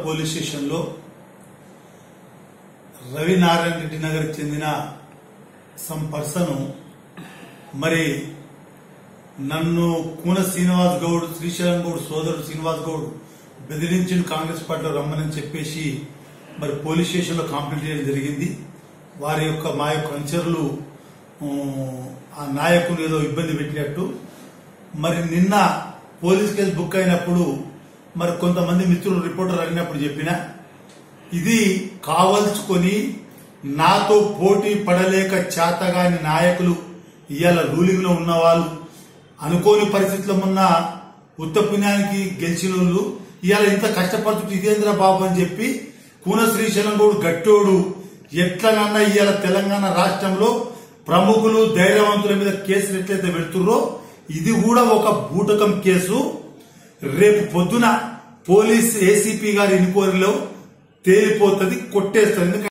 police స్టేషన్లో రవినారాయణ రెడ్డి నగర్ చెందిన some person మరి నన్ను కూన శ్రీనివాస్ గౌడ్ శ్రీశైలం గౌడ్ సోదరుడు శ్రీనివాస్ గౌడ్ బెదిరించి కాంగ్రెస్ పార్టీలో రమ్మని చెప్పేసి మరి పోలీస్ స్టేషన్లో కంప్లైంట్ చేయడం జరిగింది వారి యొక్క మా యొక్క అనుచరులు ఆ, ఆ నాయకులు ఏదో ఇబ్బంది పెట్టినట్టు మరి నిన్న పోలీస్ కేసు బుక్ అయినప్పుడు మరి కొంతమంది మిత్రులు రిపోర్టర్ అడిగినప్పుడు చెప్పిన ఇది కావల్చుకొని నాతో పోటీ పడలేక చేతగాని నాయకులు ఇవాళ రూలింగ్ లో ఉన్న వాళ్ళు అనుకోని పరిస్థితుల్లో ఉన్న ఉత్త పుణ్యానికి గెలిచిన వాళ్ళు ఇవాళ ఇంత కష్టపడుతుంటే ఇదేంద్ర బాబు అని చెప్పి కూన శ్రీశైలం గౌడ్ గట్టోడు ఎట్లనన్నా ఇవాళ తెలంగాణ రాష్ట్రంలో ప్రముఖులు ధైర్యవంతుల మీద కేసులు ఎట్లయితే పెడుతుర్రో ఇది కూడా ఒక బూటకం కేసు రేపు పొద్దున పోలీస్ ఏసీపీ గారి ఎన్క్వైరీలో తేలిపోతుంది కొట్టేస్తుంది